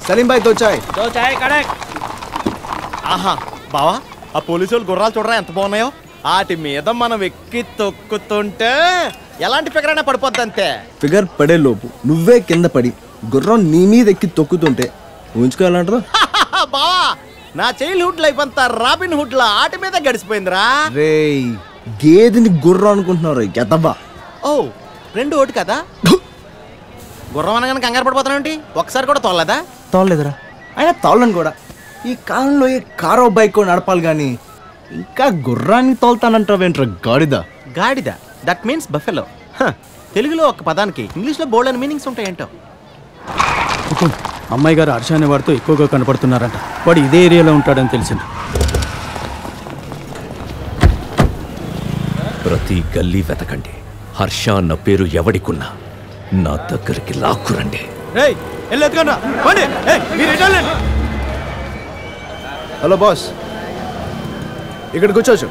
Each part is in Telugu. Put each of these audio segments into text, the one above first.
సలీం భాయ్ తో చాయ్ దో చాయ్ కడక్ ఆహా బావా ఆ పోలీసు వాళ్ళు గుర్రాలు చూడరా ఎంత బాగున్నాయో వాటి మీద మనం ఎక్కి తొక్కుతుంటే ఎలాంటి ఫిగరైనా పడిపోద్ది అంతే ఫిగర్ పడే లోపు నువ్వే కింద పడి గుర్రం నీ మీద ఎక్కి తొక్కుతుంటే ఊహించుకోవాలంటారు బావా నా చైల్డ్ హుడ్ లైఫ్ అంతా రాబిన్ హుడ్ లా ఆటి మీద గడిచిపోయిందిరా రేయ్ గేదెని గుర్రం అనుకుంటున్నారు ఎదబా ఓ రెండు ఓటు కదా గుర్రం అనగానే కంగారు పడిపోతానంటి ఒకసారి కూడా తోలదా తోలేదురా అయినా తోలను కూడా ఈ కాలంలో ఏ కారో బైక్ నడపాలి కానీ ఇంకా గుర్రాన్ని తోలుతానంటావేంట్రా గాడిద గాడిద దట్ మీన్స్ బఫెలో తెలుగులో ఒక పదానికి ఇంగ్లీష్లో బోల్డ్ అని మీనింగ్స్ ఉంటాయంటో హుకుం అమ్మాయి గారు హర్ష అనే వాడితో ఎక్కువగా కనపడుతున్నారంట వాడు ఇదే ఏరియాలో ఉంటాడని తెలిసింది ప్రతి గల్లీ వెతకండి హర్ష అన్న పేరు ఎవడికున్నా నా దగ్గరికి లాక్కురండి రేయ్ వెళ్ళి ఎత్తుకోండి పోండి ఏయ్, మీరు ఎటు వెళ్ళండి. హలో బాస్ ఇక్కడ కూర్చోవచ్చు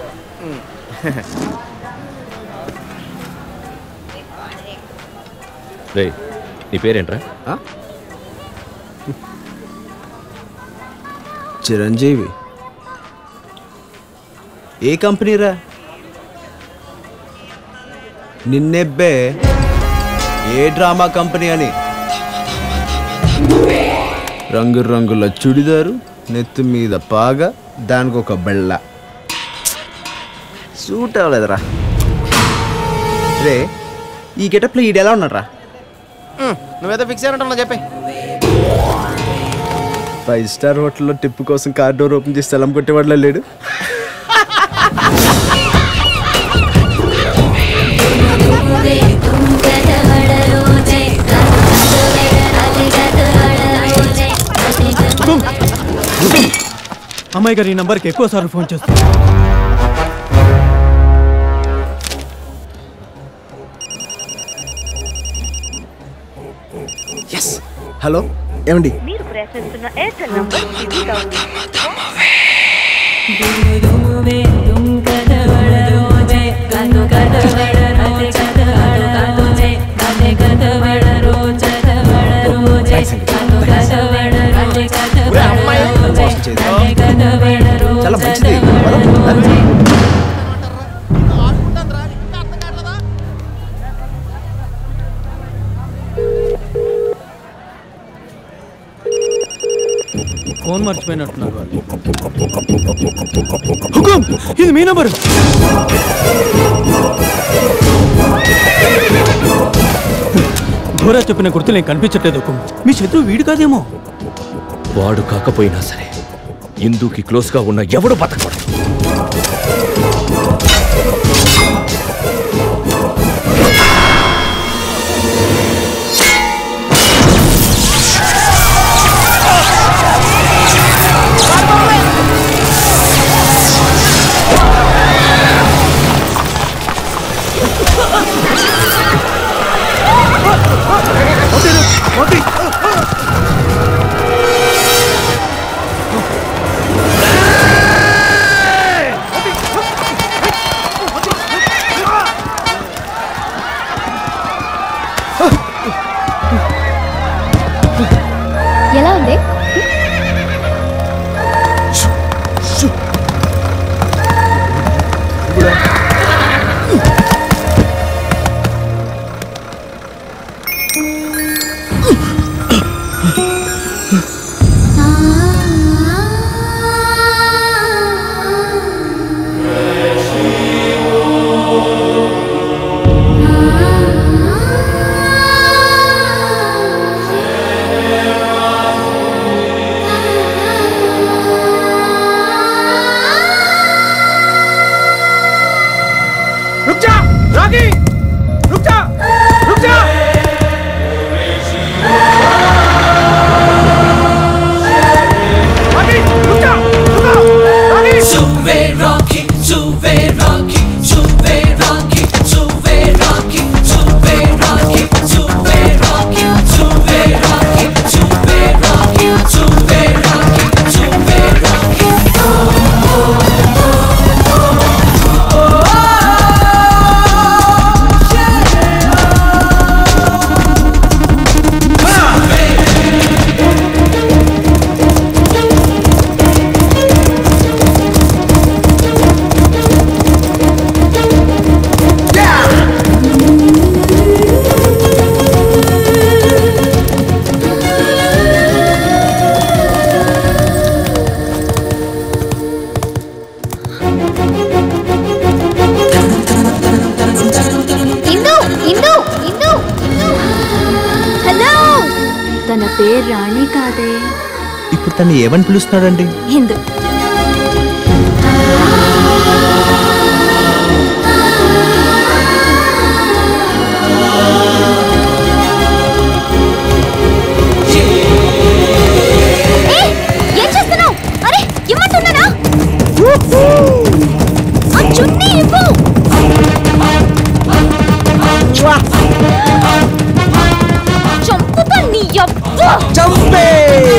రే నీ పేరేంట్రా చిరంజీవి ఏ కంపెనీరా నిన్నెబ్బే ఏ డ్రామా కంపెనీ అని రంగు రంగుల చుడిదారు నెత్తి మీద పాగ దానికి ఒక బెళ్ళ సూట్ అవ్వలేదురా రే ఈ గెటప్లో ఈడు ఎలా ఉన్నారా ఉమ్, నువ్వేదో ఫిక్స్ అయినట్టు చెప్పే ఫైవ్ స్టార్ హోటల్లో టిప్పు కోసం కార్ డోర్ ఓపెన్ చేసి స్థలం కొట్టేవాడులో లేడు అమ్మాయి గారు ఈ నంబర్కి ఎక్కువ సార్లు ఫోన్ చేస్తారు ఎస్ హలో ఏమండి మీరు ప్రయత్నిస్తున్న ఎయిర్టెల్ నంబర్ బిజీ కావచ్చు మోసం చేయదు చాలా మంచిది పద. ఫోన్ మర్చిపోయినట్టున్నారు వాళ్ళు హుకుం ఇది మీ నంబరు ఘోరా చెప్పిన గుర్తు నేను కనిపించట్లేదు హుకుం మీ శత్రువు వీడు కాదేమో వాడు కాకపోయినా సరే ఇందుకి క్లోజ్గా ఉన్న ఎవడు బతకూడదు ఎలా ఉంది रुक जा रागी रुक जा रुक जा తన పేరు రాణి కాదే ఇప్పుడు తను ఏమని పిలుస్తున్నాడండి హిందూ ఏయ్, ఏం చేస్తున్నావ్? అరే, ఇమ్మంటున్నానా? ఆ చున్నీ ఇవ్వు. చంపుతా నీ యబ్బ. చంపే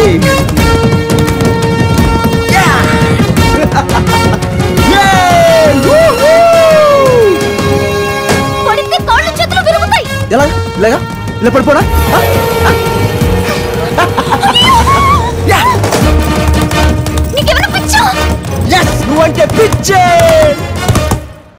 పడితే కాళ్ళు చేతులు విరుగుతాయి ఎలా ఇలాగా ఇలా పడిపోడా అయ్యో!